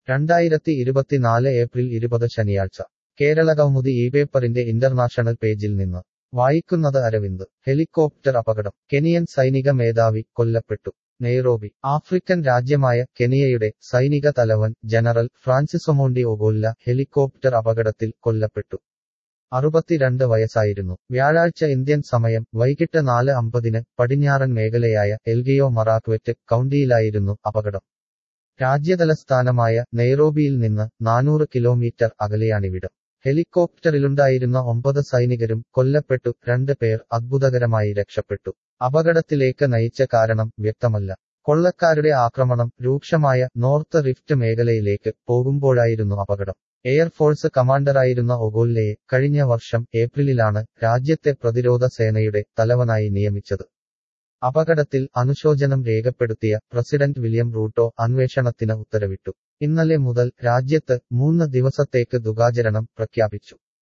രണ്ടായിരത്തി ഇരുപത്തിനാല് ഏപ്രിൽ ഇരുപത് ശനിയാഴ്ച കേരളകൗമുദി ഈ പേപ്പറിന്റെ ഇന്റർനാഷണൽ പേജിൽ നിന്ന് വായിക്കുന്നത് അരവിന്ദ് ഹെലികോപ്റ്റർ അപകടം കെനിയൻ സൈനിക മേധാവി കൊല്ലപ്പെട്ടു നെയ്റോബി ആഫ്രിക്കൻ രാജ്യമായ കെനിയയുടെ സൈനിക തലവൻ ജനറൽ ഫ്രാൻസിസൊമോണ്ടി ഒഗോല്ല ഹെലികോപ്റ്റർ അപകടത്തിൽ കൊല്ലപ്പെട്ടു അറുപത്തിരണ്ട് വയസ്സായിരുന്നു വ്യാഴാഴ്ച ഇന്ത്യൻ സമയം വൈകിട്ട് നാല് അമ്പതിന് പടിഞ്ഞാറൻ മേഖലയായ എൽഗിയോ മറാക്വെറ്റ് കൗണ്ടിയിലായിരുന്നു അപകടം രാജ്യതലസ്ഥാനമായ നെയ്റോബിയിൽ നിന്ന് നാനൂറ് കിലോമീറ്റർ അകലെയാണിവിടം ഹെലികോപ്റ്ററിലുണ്ടായിരുന്ന ഒമ്പത് സൈനികരും കൊല്ലപ്പെട്ടു രണ്ട് പേർ അത്ഭുതകരമായി രക്ഷപ്പെട്ടു അപകടത്തിലേക്ക് നയിച്ച കാരണം വ്യക്തമല്ല കൊള്ളക്കാരുടെ ആക്രമണം രൂക്ഷമായ നോർത്ത് റിഫ്റ്റ് മേഖലയിലേക്ക് പോകുമ്പോഴായിരുന്നു അപകടം എയർഫോഴ്സ് കമാൻഡറായിരുന്ന ഒഗോല്ലയെ കഴിഞ്ഞ വർഷം ഏപ്രിലിലാണ് രാജ്യത്തെ പ്രതിരോധ സേനയുടെ തലവനായി നിയമിച്ചത് അപകടത്തിൽ അനുശോചനം രേഖപ്പെടുത്തിയ പ്രസിഡന്റ് വില്യം റൂട്ടോ അന്വേഷണത്തിന് ഉത്തരവിട്ടു ഇന്നലെ മുതൽ രാജ്യത്ത് മൂന്ന് ദിവസത്തേക്ക് ദുഃഖാചരണം പ്രഖ്യാപിച്ചു